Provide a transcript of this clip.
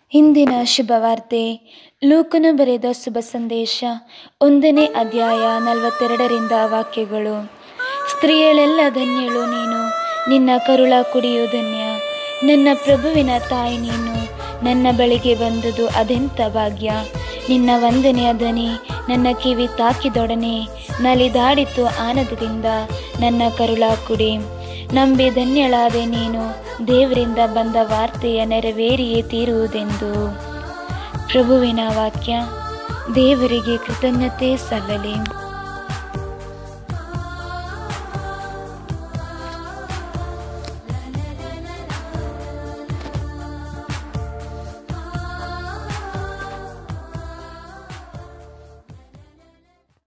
ಇಂದಿನ ಶುಭವಾರ್ತೆ ಲೂಕನು ಬರೆದ ಶುಭ ಸಂದೇಶ ಒಂದನೇ ಅಧ್ಯಾಯ ನಲವತ್ತೆರಡರಿಂದ ವಾಕ್ಯಗಳು ಸ್ತ್ರೀಯಳೆಲ್ಲ ಧನ್ಯಳು ನೀನು ನಿನ್ನ ಕರುಳ ಕುಡಿಯು ಧನ್ಯ ನನ್ನ ಪ್ರಭುವಿನ ತಾಯಿ ನೀನು ನನ್ನ ಬಳಿಗೆ ಬಂದುದು ಅದೆಂಥ ಭಾಗ್ಯ ನಿನ್ನ ವಂದನೆಯ ಧ್ವನಿ ನನ್ನ ಕಿವಿ ತಾಕಿದೊಡನೆ ನಲಿದಾಡಿತು ಆನಂದದಿಂದ ನನ್ನ ಕರುಳ ಕುಡಿ ನಂಬಿ ಧನ್ಯಳಾದೆ ನೀನು ದೇವರಿಂದ ಬಂದ ವಾರ್ತೆಯ ನೆರವೇರಿಯೇ ತೀರುವುದೆಂದು ಪ್ರಭುವಿನ ವಾಕ್ಯ ದೇವರಿಗೆ ಕೃತಜ್ಞತೆ ಸಲ್ಲಲಿ